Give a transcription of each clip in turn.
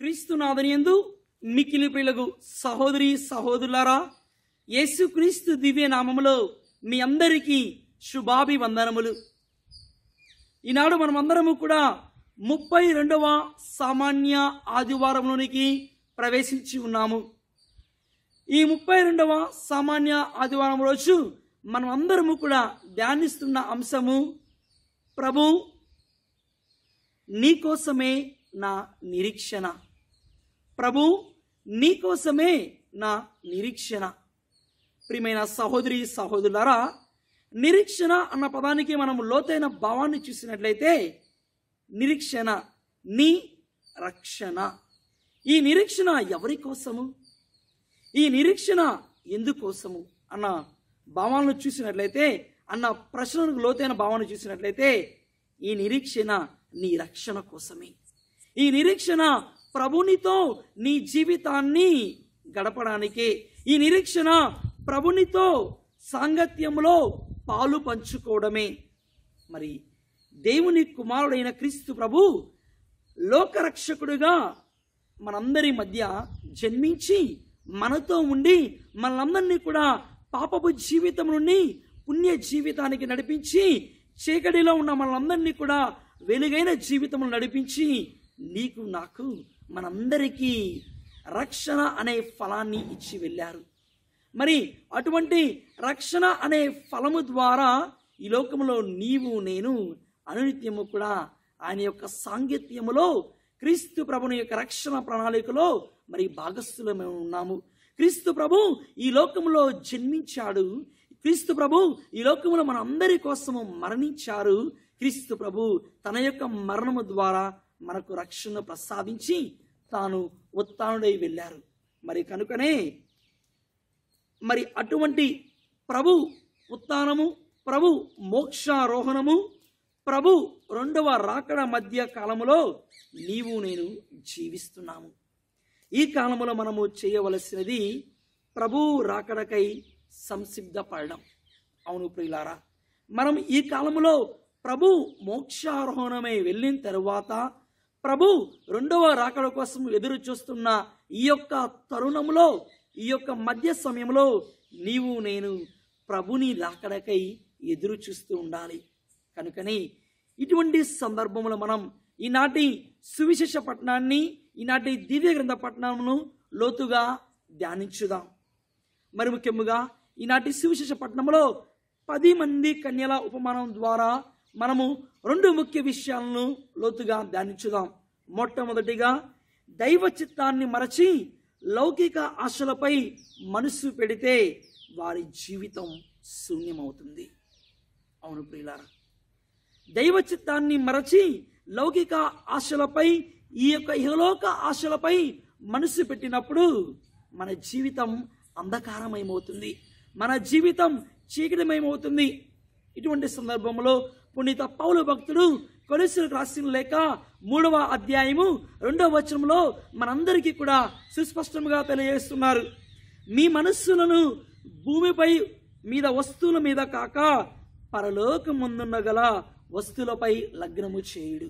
క్రీస్తునాథనియందు మిక్కిలి ప్రియులకు సహోదరి సహోదరులారా యేసుక్రీస్తు దివ్య నామములో మీ అందరికీ శుభాభివందనములు ఈనాడు మనమందరము కూడా ముప్పై రెండవ సామాన్య ఆదివారంలోనికి ప్రవేశించి ఉన్నాము ఈ ముప్పై రెండవ సామాన్య ఆదివారం రోజు మనం అందరము కూడా ధ్యానిస్తున్న అంశము ప్రభు నీకోసమే నా నిరీక్షణ ప్రభు నీకోసమే నా నిరీక్షణ ప్రియమైన సహోదరి సహోదరులారా నిరీక్షణ అన్న పదానికి మనం లోతైన భావాన్ని చూసినట్లయితే నిరీక్షణ నీ రక్షణ ఈ నిరీక్షణ ఎవరి కోసము ఈ నిరీక్షణ ఎందుకోసము అన్న భావాలను చూసినట్లయితే అన్న ప్రశ్నలకు లోతైన భావాన్ని చూసినట్లయితే ఈ నిరీక్షణ నీ రక్షణ కోసమే ఈ నిరీక్షణ ప్రభునితో నీ జీవితాన్ని గడపడానికే ఈ నిరీక్షణ ప్రభునితో సాంగత్యంలో పాలు పంచుకోవడమే మరి దేవుని కుమారుడైన క్రీస్తు ప్రభు లోకరక్షకుడుగా మనందరి మధ్య జన్మించి మనతో ఉండి మనందరినీ కూడా పాపపు జీవితం నుండి పుణ్య జీవితానికి నడిపించి చీకటిలో ఉన్న మనందరినీ కూడా వెలుగైన జీవితం నడిపించి నీకు నాకు మనందరికీ రక్షణ అనే ఫలాన్ని ఇచ్చి వెళ్ళారు మరి అటువంటి రక్షణ అనే ఫలము ద్వారా ఈ లోకములో నీవు నేను అనునిత్యము కూడా ఆయన యొక్క సాంగత్యములో క్రీస్తు ప్రభుని యొక్క రక్షణ ప్రణాళికలో మరి భాగస్థులమే ఉన్నాము క్రీస్తు ప్రభు ఈ లోకములో జన్మించాడు క్రీస్తు ప్రభు ఈ లోకములో మన అందరి కోసము మరణించారు క్రీస్తు ప్రభు తన యొక్క మరణము ద్వారా మనకు రక్షణ ప్రసాదించి తాను ఉత్తానుడై వెళ్ళారు మరి కనుకనే మరి అటువంటి ప్రభు ఉత్థానము ప్రభు మోక్షారోహణము ప్రభు రెండవ రాకడ మధ్య కాలములో నీవు నేను జీవిస్తున్నాము ఈ కాలములో మనము చేయవలసినది ప్రభు రాకడకై సంసిద్ధపడడం అవును ప్రియులారా మనం ఈ కాలములో ప్రభు మోక్షారోహణమై వెళ్ళిన తరువాత ప్రభు రెండవ రాకడ కోసం ఎదురు చూస్తున్న ఈ యొక్క తరుణంలో ఈ యొక్క మధ్య సమయంలో నీవు నేను ప్రభుని రాకడకై ఎదురు చూస్తూ ఉండాలి కనుకని ఇటువంటి సందర్భంలో మనం ఈనాటి సువిశేష పట్టణాన్ని ఈనాటి దివ్య గ్రంథ పట్టణమును లోతుగా ధ్యానించుదాం మరి ముఖ్యముగా ఈనాటి సువిశేష పట్టణంలో పది మంది కన్యల ఉపమానం ద్వారా మనము రెండు ముఖ్య విషయాలను లోతుగా ధ్యానించుదాం మొట్టమొదటిగా దైవ చిత్తాన్ని మరచి లౌకిక ఆశలపై మనసు పెడితే వారి జీవితం శూన్యమవుతుంది అవును ప్రియులారా దైవ చిత్తాన్ని మరచి లౌకిక ఆశలపై ఈ యొక్క ఇహలోక ఆశలపై మనసు పెట్టినప్పుడు మన జీవితం అంధకారమయమవుతుంది మన జీవితం చీకటిమయమవుతుంది ఇటువంటి సందర్భంలో పునీత పౌలు భక్తుడు కొలెసులకు రాసిన లేక మూడవ అధ్యాయము రెండవ వచనంలో మనందరికీ కూడా సుస్పష్టంగా తెలియజేస్తున్నారు మీ మనస్సులను భూమిపై మీద వస్తువుల మీద కాక పరలోకం ముందున్న గల వస్తువులపై లగ్నము చేయుడు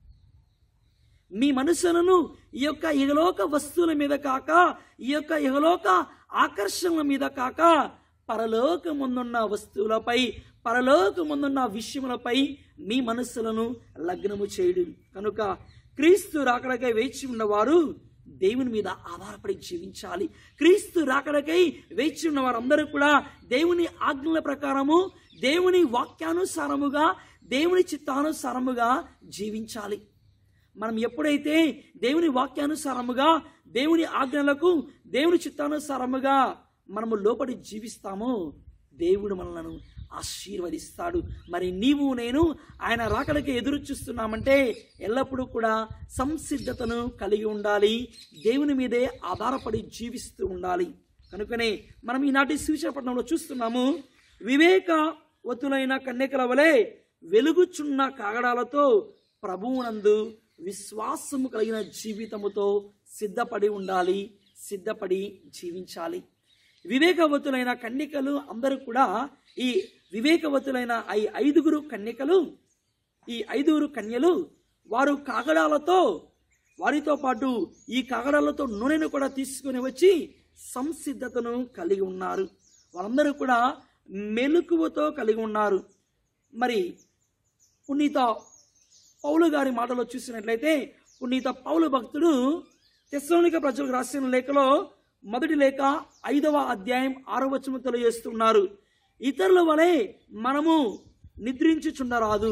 మీ మనసులను ఈ యొక్క ఇహలోక వస్తువుల మీద కాక ఈ యొక్క ఇహలోక ఆకర్షణల మీద కాక పరలోక ముందున్న వస్తువులపై పరలోక ముందున్న విషయములపై మీ మనస్సులను లగ్నము చేయడు కనుక క్రీస్తు రాకడకై వేచి ఉన్నవారు దేవుని మీద ఆధారపడి జీవించాలి క్రీస్తు రాకడకై వేచి ఉన్న వారందరూ కూడా దేవుని ఆజ్ఞల ప్రకారము దేవుని వాక్యానుసారముగా దేవుని చిత్తానుసారముగా జీవించాలి మనం ఎప్పుడైతే దేవుని వాక్యానుసారముగా దేవుని ఆజ్ఞలకు దేవుని చిత్తానుసారముగా మనము లోపడి జీవిస్తామో దేవుడు మనలను ఆశీర్వదిస్తాడు మరి నీవు నేను ఆయన రాకడకి ఎదురు చూస్తున్నామంటే ఎల్లప్పుడూ కూడా సంసిద్ధతను కలిగి ఉండాలి దేవుని మీదే ఆధారపడి జీవిస్తూ ఉండాలి కనుకనే మనం ఈనాటి సూచనపట్నంలో చూస్తున్నాము వివేకవతులైన కన్యకల వలె వెలుగుచున్న కాగడాలతో ప్రభువునందు విశ్వాసము కలిగిన జీవితముతో సిద్ధపడి ఉండాలి సిద్ధపడి జీవించాలి వివేకవతులైన కన్యకలు అందరూ కూడా ఈ వివేకవతులైన ఈ ఐదుగురు కన్యకలు ఈ ఐదుగురు కన్యలు వారు కాగడాలతో వారితో పాటు ఈ కాగడాలతో నూనెను కూడా తీసుకొని వచ్చి సంసిద్ధతను కలిగి ఉన్నారు వాళ్ళందరూ కూడా మెలకువతో కలిగి ఉన్నారు మరి పునీత పౌలు గారి మాటలో చూసినట్లయితే పునీత పౌలు భక్తుడు తెస్సలోనిక ప్రజలకు రాసిన లేఖలో మొదటి లేఖ ఐదవ అధ్యాయం ఆరవ వచనం తెలియజేస్తున్నారు ఇతరుల వలె మనము నిద్రించుచుండరాదు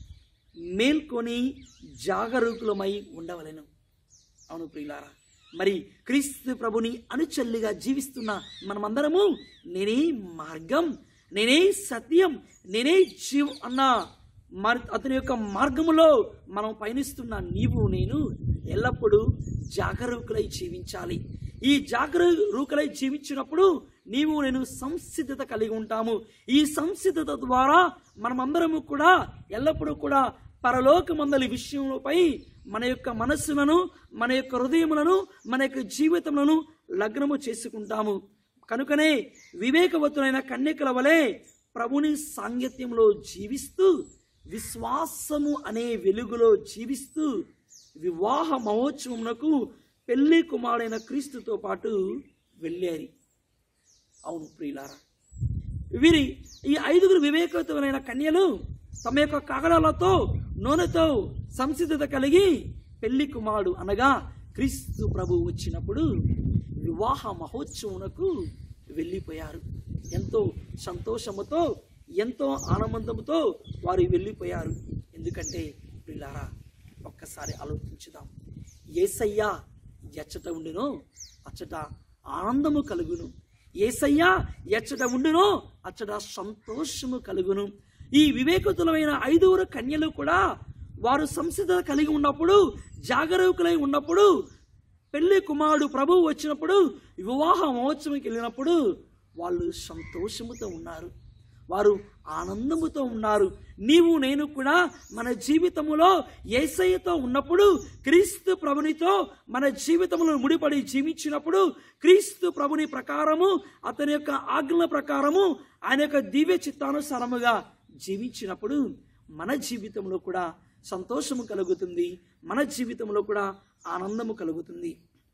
మేల్కొని జాగరూకులమై ఉండవలెను అవును ప్రియులారా మరి క్రీస్తు ప్రభుని అనుచల్లిగా జీవిస్తున్న మనమందరము నేనే మార్గం నేనే సత్యం నేనే జీవం అన్న మరి అతని యొక్క మార్గములో మనం పయనిస్తున్న నీవు నేను ఎల్లప్పుడూ జాగరూకులై జీవించాలి ఈ జాగరూకులై జీవించినప్పుడు నీవు నేను సంసిద్ధత కలిగి ఉంటాము ఈ సంసిద్ధత ద్వారా మనమందరము కూడా ఎల్లప్పుడూ కూడా పరలోకమందలి విషయంలోపై మన యొక్క మనస్సులను మన యొక్క హృదయములను మన యొక్క జీవితములను లగ్నము చేసుకుంటాము కనుకనే వివేకవతులైన కన్యకల వలె ప్రభుని సాంగత్యంలో జీవిస్తూ విశ్వాసము అనే వెలుగులో జీవిస్తూ వివాహ మహోత్సవమునకు పెళ్లి కుమారుడైన క్రీస్తుతో పాటు వెళ్ళారు అవును ప్రియులారా వీరి ఈ ఐదుగురు వివేకవంతమైన కన్యలు తమ యొక్క కాగడాలతో నూనెతో సంసిద్ధత కలిగి పెళ్లి కుమారుడు అనగా క్రీస్తు ప్రభు వచ్చినప్పుడు వివాహ మహోత్సవమునకు వెళ్ళిపోయారు ఎంతో సంతోషముతో ఎంతో ఆనందముతో వారు వెళ్ళిపోయారు ఎందుకంటే పిల్లారా ఒక్కసారి ఆలోచించుదాం ఏసయ్యా ఎచ్చట ఉండునో అచ్చట ఆనందము కలుగును ఏసయ్యా ఎచ్చట ఉండునో అచ్చట సంతోషము కలుగును ఈ వివేకతులమైన ఐదుగురు కన్యలు కూడా వారు సంసిద్ధత కలిగి ఉన్నప్పుడు జాగరూకులై ఉన్నప్పుడు పెళ్లి కుమారుడు ప్రభువు వచ్చినప్పుడు వివాహ మహోత్సవంకి వెళ్ళినప్పుడు వాళ్ళు సంతోషముతో ఉన్నారు వారు ఆనందముతో ఉన్నారు నీవు నేను కూడా మన జీవితములో ఏసయ్యతో ఉన్నప్పుడు క్రీస్తు ప్రభునితో మన జీవితములో ముడిపడి జీవించినప్పుడు క్రీస్తు ప్రభుని ప్రకారము అతని యొక్క ఆజ్ఞల ప్రకారము ఆయన యొక్క దివ్య చిత్తానుసారముగా జీవించినప్పుడు మన జీవితంలో కూడా సంతోషము కలుగుతుంది మన జీవితంలో కూడా ఆనందము కలుగుతుంది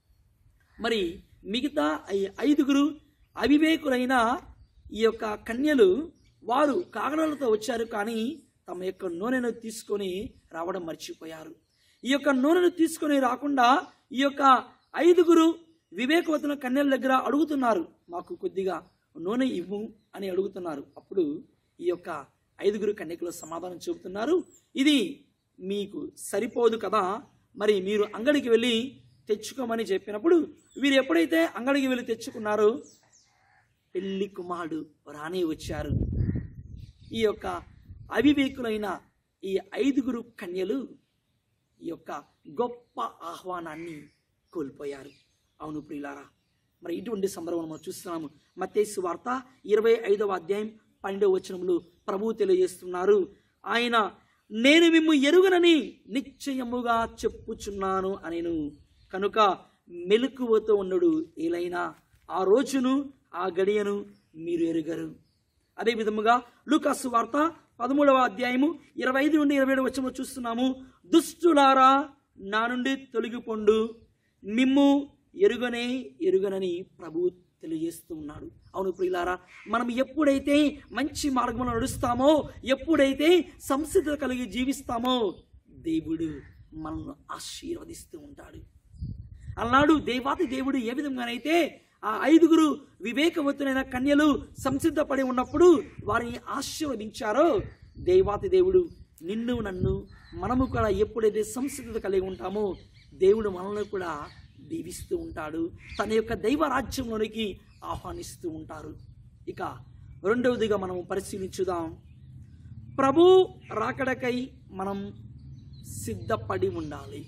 మరి మిగతా ఈ ఐదుగురు అవివేకులైన ఈ యొక్క కన్యలు వారు కాగడాలతో వచ్చారు కానీ తమ యొక్క నూనెను తీసుకొని రావడం మర్చిపోయారు ఈ యొక్క నూనెను తీసుకొని రాకుండా ఈ యొక్క ఐదుగురు వివేకవతుల కన్యల దగ్గర అడుగుతున్నారు మాకు కొద్దిగా నూనె ఇవ్వు అని అడుగుతున్నారు అప్పుడు ఈ యొక్క ఐదుగురు కన్యకులు సమాధానం చెబుతున్నారు ఇది మీకు సరిపోదు కదా మరి మీరు అంగడికి వెళ్ళి తెచ్చుకోమని చెప్పినప్పుడు వీరు ఎప్పుడైతే అంగడికి వెళ్ళి తెచ్చుకున్నారో పెళ్లి కుమారుడు రానే వచ్చారు ఈ యొక్క అవివేకులైన ఈ ఐదుగురు కన్యలు ఈ యొక్క గొప్ప ఆహ్వానాన్ని కోల్పోయారు అవును ప్రియులారా మరి ఇటువంటి సందర్భం మనం చూస్తున్నాము మత్తేసు వార్త ఇరవై ఐదవ అధ్యాయం పన్నెండవ వచనంలో ప్రభువు తెలియజేస్తున్నారు ఆయన నేను మిమ్ము ఎరుగనని నిశ్చయముగా చెప్పుచున్నాను అనేను కనుక మెలకువతో ఉన్నడు ఏలైనా ఆ రోజును ఆ గడియను మీరు ఎరుగరు అదే విధముగా లూకాసు వార్త పదమూడవ అధ్యాయము ఇరవై ఐదు నుండి ఇరవై ఏడు వచ్చంలో చూస్తున్నాము దుష్టులారా నా నుండి తొలగిపోండు మిమ్ము ఎరుగనే ఎరుగనని ప్రభు తెలియజేస్తూ ఉన్నాడు అవును ప్రియులారా మనం ఎప్పుడైతే మంచి మార్గంలో నడుస్తామో ఎప్పుడైతే సంసిద్ధత కలిగి జీవిస్తామో దేవుడు మనల్ని ఆశీర్వదిస్తూ ఉంటాడు అన్నాడు దేవాతి దేవుడు ఏ విధంగానైతే ఆ ఐదుగురు వివేకవంతులైన కన్యలు సంసిద్ధపడి ఉన్నప్పుడు వారిని ఆశీర్వదించారో దేవాతి దేవుడు నిన్ను నన్ను మనము కూడా ఎప్పుడైతే సంసిద్ధత కలిగి ఉంటామో దేవుడు మనల్ని కూడా దీవిస్తూ ఉంటాడు తన యొక్క దైవ రాజ్యంలోనికి ఆహ్వానిస్తూ ఉంటారు ఇక రెండవదిగా మనం పరిశీలించుదాం ప్రభు రాకడకై మనం సిద్ధపడి ఉండాలి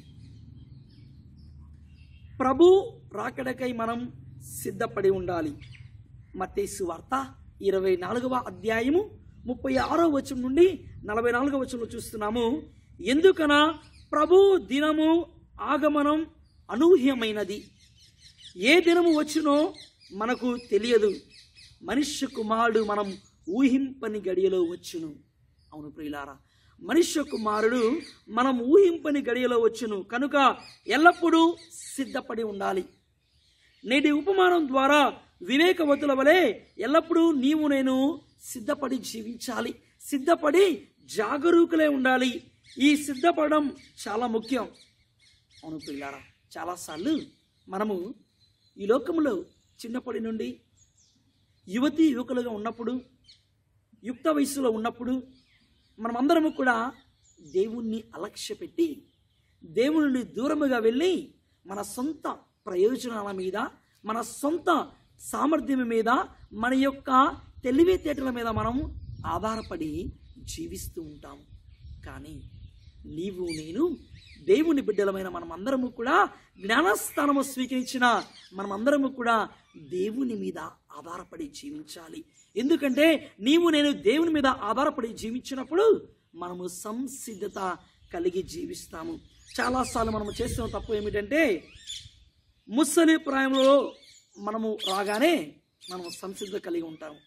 ప్రభు రాకడకై మనం సిద్ధపడి ఉండాలి మత్తేసు వార్త ఇరవై నాలుగవ అధ్యాయము ముప్పై ఆరో వచనం నుండి నలభై నాలుగవ వచనంలో చూస్తున్నాము ఎందుకనా ప్రభు దినము ఆగమనం అనూహ్యమైనది ఏ దినము వచ్చునో మనకు తెలియదు మనుష్య కుమారుడు మనం ఊహింపని గడియలో వచ్చును అవును ప్రియులారా మనుష్య కుమారుడు మనం ఊహింపని గడియలో వచ్చును కనుక ఎల్లప్పుడూ సిద్ధపడి ఉండాలి నేటి ఉపమానం ద్వారా వివేకవతుల వలె ఎల్లప్పుడూ నీవు నేను సిద్ధపడి జీవించాలి సిద్ధపడి జాగరూకులే ఉండాలి ఈ సిద్ధపడడం చాలా ముఖ్యం అవును పిల్లారా చాలాసార్లు మనము ఈ లోకంలో చిన్నప్పటి నుండి యువతి యువకులుగా ఉన్నప్పుడు యుక్త వయసులో ఉన్నప్పుడు మనమందరము కూడా దేవుణ్ణి అలక్ష్య పెట్టి దేవుని నుండి దూరముగా వెళ్ళి మన సొంత ప్రయోజనాల మీద మన సొంత సామర్థ్యం మీద మన యొక్క తెలివితేటల మీద మనం ఆధారపడి జీవిస్తూ ఉంటాం కానీ నీవు నేను దేవుని బిడ్డలమైన మనమందరము కూడా జ్ఞానస్థానము స్వీకరించిన మనమందరము కూడా దేవుని మీద ఆధారపడి జీవించాలి ఎందుకంటే నీవు నేను దేవుని మీద ఆధారపడి జీవించినప్పుడు మనము సంసిద్ధత కలిగి జీవిస్తాము చాలాసార్లు మనము చేస్తున్న తప్పు ఏమిటంటే ముసలి ప్రాయంలో మనము రాగానే మనము సంసిద్ధత కలిగి ఉంటాము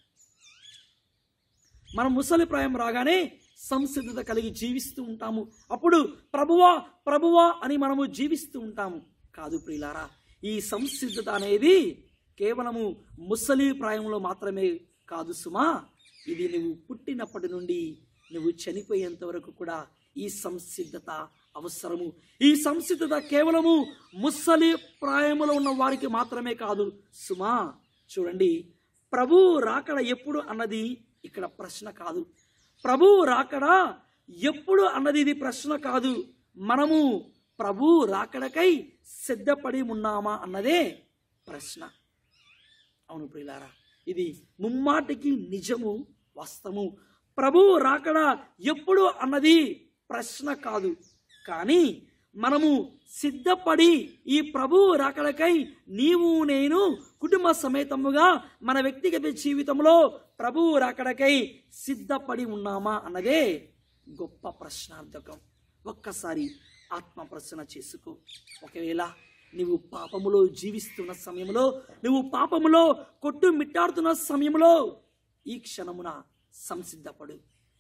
మనం ముసలి ప్రాయం రాగానే సంసిద్ధత కలిగి జీవిస్తూ ఉంటాము అప్పుడు ప్రభువా ప్రభువా అని మనము జీవిస్తూ ఉంటాము కాదు ప్రియులారా ఈ సంసిద్ధత అనేది కేవలము ముసలి ప్రాయంలో మాత్రమే కాదు సుమా ఇది నువ్వు పుట్టినప్పటి నుండి నువ్వు చనిపోయేంత వరకు కూడా ఈ సంసిద్ధత అవసరము ఈ సంసిద్ధత కేవలము ముసలి ప్రాయములో ఉన్న వారికి మాత్రమే కాదు సుమా చూడండి ప్రభు రాకడ ఎప్పుడు అన్నది ఇక్కడ ప్రశ్న కాదు ప్రభు రాకడా ఎప్పుడు అన్నది ఇది ప్రశ్న కాదు మనము ప్రభు రాకడకై సిద్ధపడి ఉన్నామా అన్నదే ప్రశ్న అవును ప్రియులారా ఇది ముమ్మాటికి నిజము వాస్తవము ప్రభు రాకడ ఎప్పుడు అన్నది ప్రశ్న కాదు కానీ మనము సిద్ధపడి ఈ ప్రభు రాకడకై నీవు నేను కుటుంబ సమేతముగా మన వ్యక్తిగత జీవితంలో ప్రభు రాకడకై సిద్ధపడి ఉన్నామా అన్నదే గొప్ప ప్రశ్నార్థకం ఒక్కసారి ఆత్మ ప్రశ్న చేసుకో ఒకవేళ నువ్వు పాపములో జీవిస్తున్న సమయంలో నువ్వు పాపములో కొట్టు మిట్టాడుతున్న సమయంలో ఈ క్షణమున సంసిద్ధపడు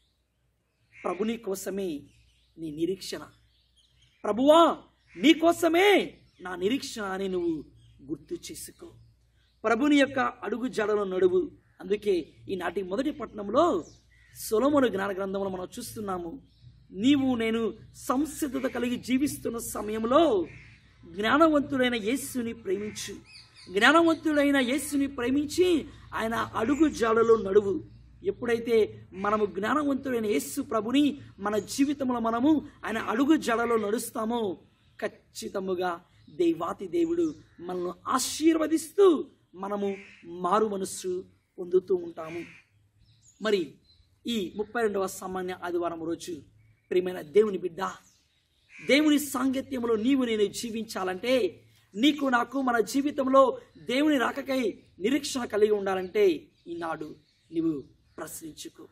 ప్రభుని కోసమే నీ నిరీక్షణ ప్రభువా నీ కోసమే నా నిరీక్షణ అని నువ్వు గుర్తు చేసుకో ప్రభుని యొక్క అడుగు జడలో నడువు అందుకే ఈనాటి మొదటి పట్టణంలో సొలమును జ్ఞాన గ్రంథంలో మనం చూస్తున్నాము నీవు నేను సంసిద్ధత కలిగి జీవిస్తున్న సమయంలో జ్ఞానవంతుడైన యేసుని ప్రేమించు జ్ఞానవంతుడైన యేసుని ప్రేమించి ఆయన అడుగు జాడలో నడువు ఎప్పుడైతే మనము జ్ఞానవంతుడైన యేసు ప్రభుని మన జీవితంలో మనము ఆయన అడుగు జడలో నడుస్తామో ఖచ్చితముగా దేవాతి దేవుడు మనల్ని ఆశీర్వదిస్తూ మనము మారు మనస్సు పొందుతూ ఉంటాము మరి ఈ ముప్పై రెండవ సామాన్య ఆదివారం రోజు ప్రియమైన దేవుని బిడ్డ దేవుని సాంగత్యంలో నీవు నేను జీవించాలంటే నీకు నాకు మన జీవితంలో దేవుని రాకకై నిరీక్షణ కలిగి ఉండాలంటే ఈనాడు నీవు ప్రశ్నించుకో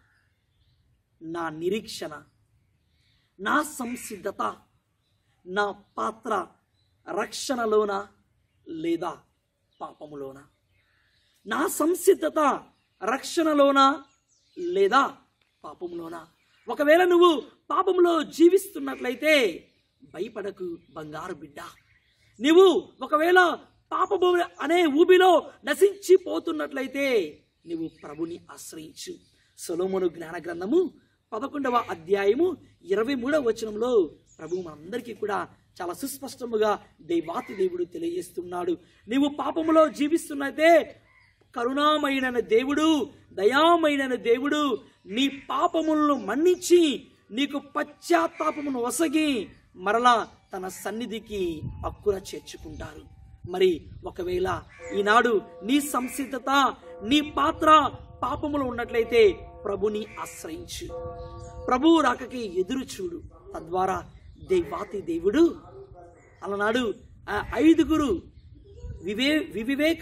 నా నిరీక్షణ నా సంసిద్ధత నా పాత్ర రక్షణలోన లేదా పాపములోన నా సంసిద్ధత రక్షణలోన లేదా పాపములోన ఒకవేళ నువ్వు పాపములో జీవిస్తున్నట్లయితే భయపడకు బంగారు బిడ్డ నీవు ఒకవేళ పాపము అనే ఊబిలో నశించిపోతున్నట్లయితే నువ్వు ప్రభుని ఆశ్రయించు సొలోమును జ్ఞాన గ్రంథము పదకొండవ అధ్యాయము ఇరవై మూడవ వచనంలో ప్రభు మనందరికీ కూడా చాలా సుస్పష్టముగా దైవాతి దేవుడు తెలియజేస్తున్నాడు నీవు పాపములో జీవిస్తున్నైతే కరుణామైన దేవుడు దయామైన దేవుడు నీ పాపములను మన్నించి నీకు పశ్చాత్తాపమును వసగి మరలా తన సన్నిధికి అక్కున చేర్చుకుంటారు మరి ఒకవేళ ఈనాడు నీ సంసిద్ధత నీ పాత్ర పాపములో ఉన్నట్లయితే ప్రభుని ఆశ్రయించు ప్రభు రాకకి ఎదురు చూడు తద్వారా దేవాతి దేవుడు అలనాడు ఆ ఐదుగురు వివే వివివేక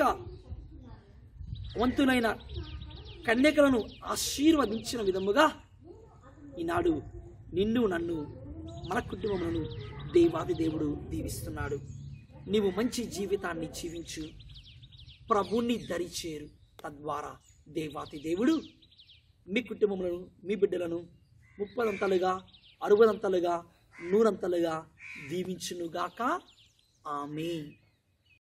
వంతులైన కన్యకలను ఆశీర్వదించిన విధముగా ఈనాడు నిన్ను నన్ను మన కుటుంబములను దేవాది దేవుడు దీవిస్తున్నాడు నీవు మంచి జీవితాన్ని జీవించు ప్రభుని దరిచేరు తద్వారా దేవాతి దేవుడు మీ కుటుంబములను మీ బిడ్డలను ముప్పదంతలుగా అరువదంతలుగా నూరంతలుగా దీవించునుగాక ఆమె